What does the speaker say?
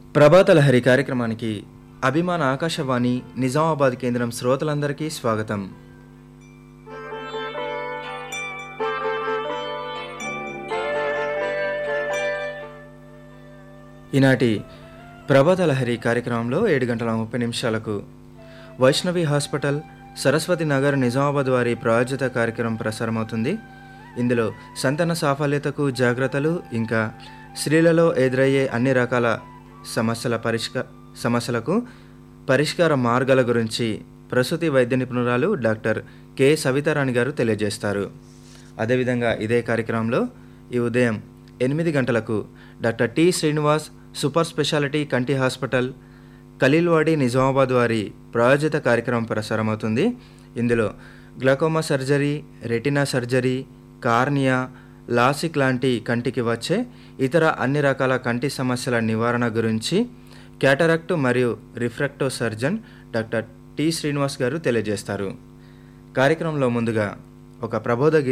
ప్రభాత లహరి కార్యక్రమానికి అభిమాన ఆకాశవాణి నిజామాబాద్ కేంద్రం శ్రోతలందరికీ స్వాగతం ఈనాటి ప్రభాత లహరి కార్యక్రమంలో ఏడు గంటల ముప్పై నిమిషాలకు వైష్ణవి హాస్పిటల్ సరస్వతి నగర్ నిజామాబాద్ వారి ప్రాయోజిత కార్యక్రమం ప్రసారమవుతుంది ఇందులో సంతాన సాఫల్యతకు జాగ్రత్తలు ఇంకా స్త్రీలలో ఎదురయ్యే అన్ని రకాల సమస్యల పరిష్క సమస్యలకు పరిష్కార మార్గాల గురించి ప్రసూతి వైద్య నిపుణురాలు డాక్టర్ కె సవితారాణి గారు తెలియజేస్తారు అదేవిధంగా ఇదే కార్యక్రమంలో ఈ ఉదయం ఎనిమిది గంటలకు doctor T Srinivas super speciality కంటి హాస్పిటల్ ఖలీల్వాడి నిజామాబాద్ వారి ప్రాయోజిత కార్యక్రమం ప్రసారమవుతుంది ఇందులో glaucoma surgery retina surgery cornea lasik లాంటి కంటికి వచ్చే ఇతర అన్ని రకాల కంటి సమస్యల నివారణ గురించి క్యాటరాక్ట్ మరియు refracto surgeon doctor T Srinivas గారు తెలియజేస్తారు కార్యక్రమంలో ముందుగా ఒక ప్రబోధ గీ